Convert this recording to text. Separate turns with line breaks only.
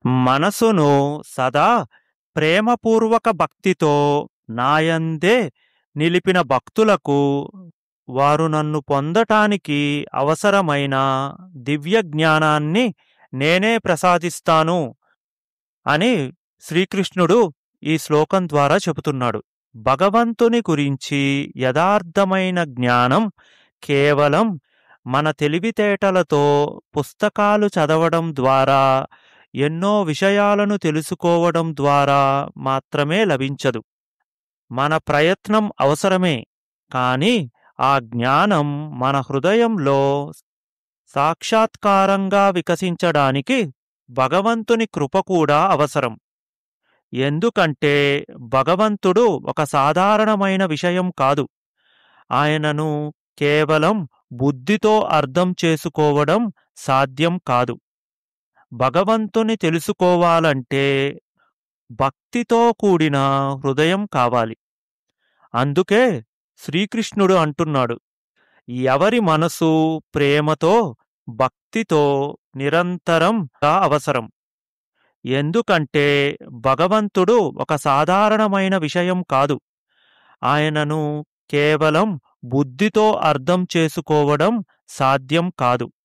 మనసును సదా ప్రేమపూర్వక భక్తితో నాయందే నిలిపిన భక్తులకు వారు నన్ను పొందటానికి అవసరమైన దివ్య జ్ఞానాన్ని నేనే ప్రసాదిస్తాను అని శ్రీకృష్ణుడు ఈ శ్లోకం ద్వారా చెబుతున్నాడు భగవంతుని గురించి యథార్థమైన జ్ఞానం కేవలం మన తెలివితేటలతో పుస్తకాలు చదవడం ద్వారా ఎన్నో విషయాలను తెలుసుకోవడం ద్వారా మాత్రమే లభించదు మన ప్రయత్నం అవసరమే కానీ ఆ జ్ఞానం మన హృదయంలో సాక్షాత్కారంగా వికసించడానికి భగవంతుని కృప కూడా అవసరం ఎందుకంటే భగవంతుడు ఒక సాధారణమైన విషయం కాదు ఆయనను కేవలం బుద్ధితో అర్థం చేసుకోవడం సాధ్యం కాదు భగవంతుని తెలుసుకోవాలంటే భక్తితో కూడిన హృదయం కావాలి అందుకే శ్రీకృష్ణుడు అంటున్నాడు ఎవరి మనసు ప్రేమతో భక్తితో నిరంతరం అవసరం ఎందుకంటే భగవంతుడు ఒక సాధారణమైన విషయం కాదు ఆయనను కేవలం బుద్ధితో అర్థం చేసుకోవడం సాధ్యం కాదు